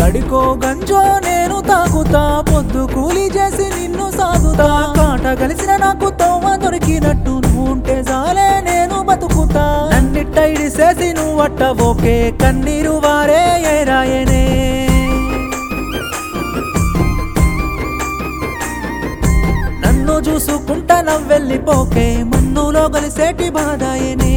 గడికో గంజో నేను తాగుతా పొద్దు కూలి చేసి నిన్ను సాగుతా కాట కలిసిన నాకు తోమ దొరికినట్టు నువ్వు ఉంటే చాలే నేను బతుకుతా నన్నిట్ట ఇడిసేసి నువ్వు అట్ట ఓకే కన్నీరు వారే ఏరాయనే నన్ను చూసుకుంటా నవ్వెళ్ళిపోకే మన్నులో కలిసేటి బాధాయనే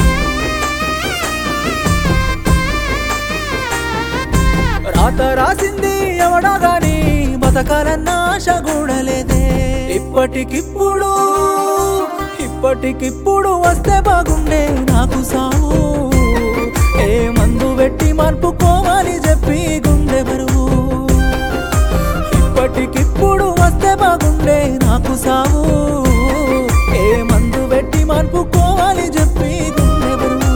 రాత రాసింది ఎవడా గాని బతకాలన్న ఆశ కూడలేదే ఇప్పటికిప్పుడు ఇప్పటికిప్పుడు వస్తే బాగుండే నాకు సావు ఏ మందు పెట్టి మార్పుకోవాలి చెప్పి గుండె బరువు ఇప్పటికిప్పుడు వస్తే బాగుండే నాకు సావు ఏ మందు పెట్టి మార్పుకోవాలి చెప్పి గుండె బరువు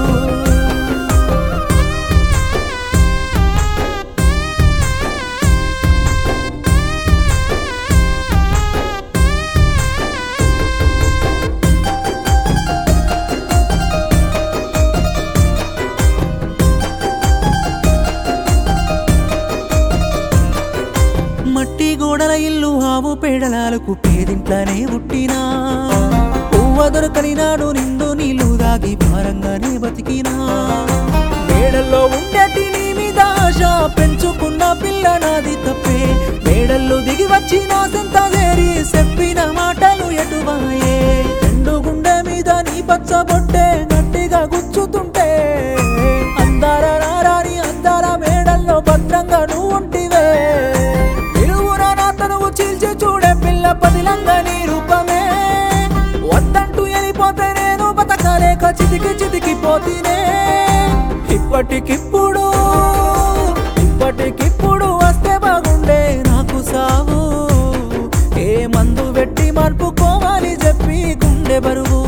మట్టి గోడల ఇల్లు ఆవు పేడలాలకు పేదింట్లనే పుట్టినా పువ్వ దొరకని నాడు నిండు నీళ్లు దాగి భారంగానే బతికినా మేడల్లో ఉండేటి నీ మీద ఆశ పెంచుకున్న పిల్ల నాది తప్పే మేడల్లో దిగి వచ్చి నా సెంత చేరి చెప్పిన మాటలు ఎటువాయే రెండు గుండె మీద నీ పచ్చబొట్టే గట్టిగా గుచ్చుతుంటే అందార నారాని అందార మేడల్లో భద్రంగా నువ్వు ఉంటివే నిలువున నా తనువు చీల్చి చూడే పిల్ల పదిలంగా నీ రూపమే వద్దంటూ వెళ్ళిపోతే నేను బతకలేక చితికి చితికిపోతీనే ఇప్పటికిప్పుడు ఇప్పటికిప్పుడు వస్తే బాగుండే నాకు సావు ఏ మందు పెట్టి మార్పుకోవాలి చెప్పి గుండె బరువు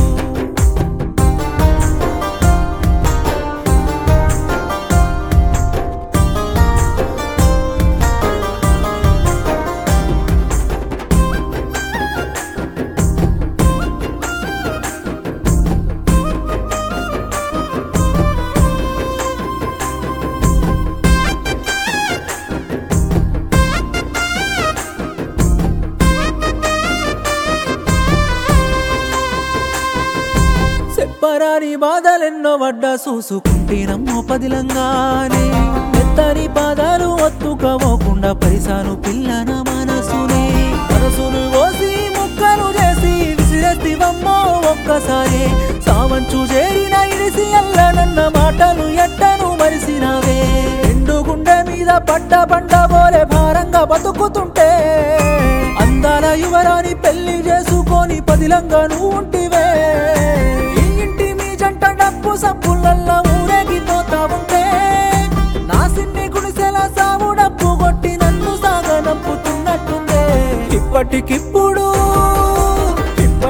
చెప్పరాని బాధలెన్నో వడ్డా చూసుకుంటేనమ్మో పదిలంగానే మెత్తని పాదాలు ఒత్తుకోకుండా పరిసాను పిల్లన మనసునే మనసును కోసి ముక్కలు చేసి విసిరెత్తివమ్మో ఒక్కసారి సావంచు చేరిన ఇడిసి అల్లనన్న మాటలు ఎట్టను మరిసినవే రెండు గుండె మీద పడ్డ పండ పోలే భారంగా బతుకుతుంటే అందాల యువరాని పెళ్లి చేసుకొని పదిలంగా నువ్వు ఉంటివే ఈ ఇంటి మీ జంట డప్పు సబ్బులల్లా ఊరేగిపోతా ఉంటే నా సిన్ని గుడిసెల సాగు డప్పు కొట్టి నన్ను సాగనంపుతున్నట్టుందే ఇప్పటికిప్పుడు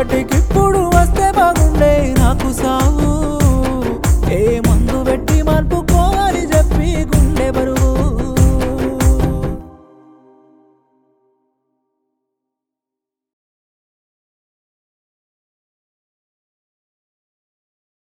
ఇప్పటికిప్పుడు వస్తే బాగుండే నాకు సావు ఏ మందు పెట్టి మార్పు